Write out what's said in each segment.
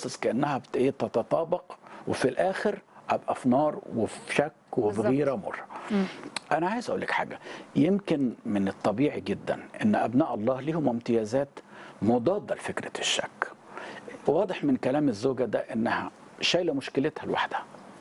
باصص كانها بت- ايه تتطابق وفي الاخر ابقى في نار وفي شك وفي بالظبط. غيره مر انا عايز اقول لك حاجه يمكن من الطبيعي جدا ان ابناء الله ليهم امتيازات مضاده لفكره الشك واضح من كلام الزوجه ده انها شايله مشكلتها لوحدها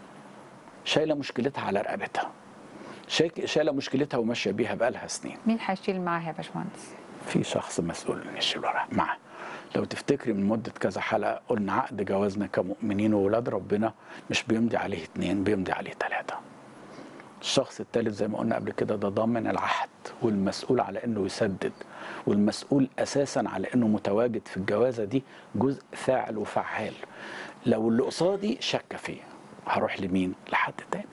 شايله مشكلتها على رقبتها شايك- شايله مشكلتها وماشيه بيها بقالها سنين مين هيشيل معاها يا باشمهندس في شخص مسؤول ان يشيل وراها معاه لو تفتكري من مدة كذا حلقة قلنا عقد جوازنا كمؤمنين وولاد ربنا مش بيمضي عليه اتنين بيمضي عليه تلاتة الشخص الثالث زي ما قلنا قبل كده ده ضامن العهد والمسؤول على انه يسدد والمسؤول اساسا على انه متواجد في الجوازه دي جزء فاعل وفعال لو اللي قصادي شك فيه هروح لمين لحد تاني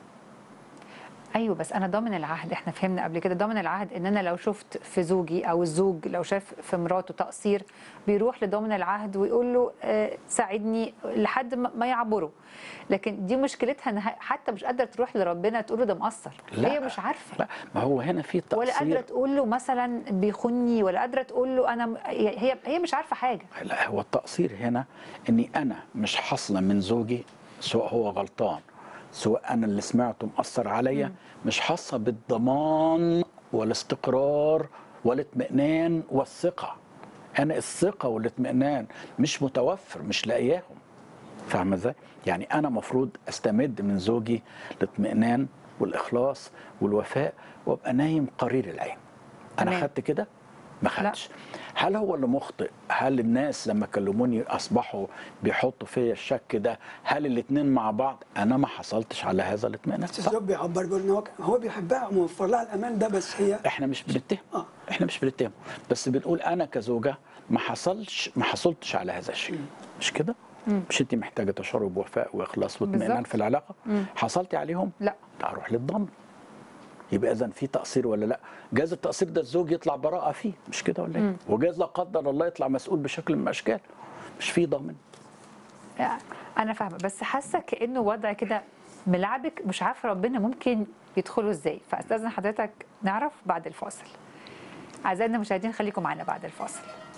ايوه بس انا ضامن العهد احنا فهمنا قبل كده ضامن العهد ان انا لو شفت في زوجي او الزوج لو شاف في مراته تقصير بيروح لضامن العهد ويقول له آه، ساعدني لحد ما ما يعبره لكن دي مشكلتها انها حتى مش قادره تروح لربنا تقول له ده مقصر هي مش عارفه لا ما هو هنا في تقصير ولا قادره تقول له مثلا بيخني ولا قادره تقول له انا هي هي مش عارفه حاجه لا هو التقصير هنا اني انا مش حاصله من زوجي سواء هو غلطان سواء انا اللي سمعته مأثر عليا مش حاسه بالضمان والاستقرار والاطمئنان والثقه انا الثقه والاطمئنان مش متوفر مش لاقياهم فاهمه ازاي؟ يعني انا مفروض استمد من زوجي الاطمئنان والاخلاص والوفاء وابقى نايم قرير العين انا تمام. خدت كده ما خدش هل هو اللي مخطئ هل الناس لما كلموني اصبحوا بيحطوا فيا الشك ده هل الاثنين مع بعض انا ما حصلتش على هذا الاطمئنان بس صح؟ الزوج بيعبر بيقول ان هو هو بيحبها وموفر لها الامان ده بس هي احنا مش بنتهم آه. احنا مش بنتهم بس بنقول انا كزوجه ما حصلش ما حصلتش على هذا الشيء مش كده مش انت محتاجه تشعري بوفاء واخلاص واطمئنان بالظبط. في العلاقه حصلتي عليهم لا. اروح للضمن يبقى اذا في تقصير ولا لا جاز التقصير ده الزوج يطلع براءه فيه مش كده ولا ايه وجاز لا قدر الله يطلع مسؤول بشكل من الاشكال مش في ضامن انا فاهمه بس حاسه كانه وضع كده ملعبك مش عارفه ربنا ممكن يدخلوا ازاي فاستاذن حضرتك نعرف بعد الفاصل اعزائنا المشاهدين خليكم معنا بعد الفاصل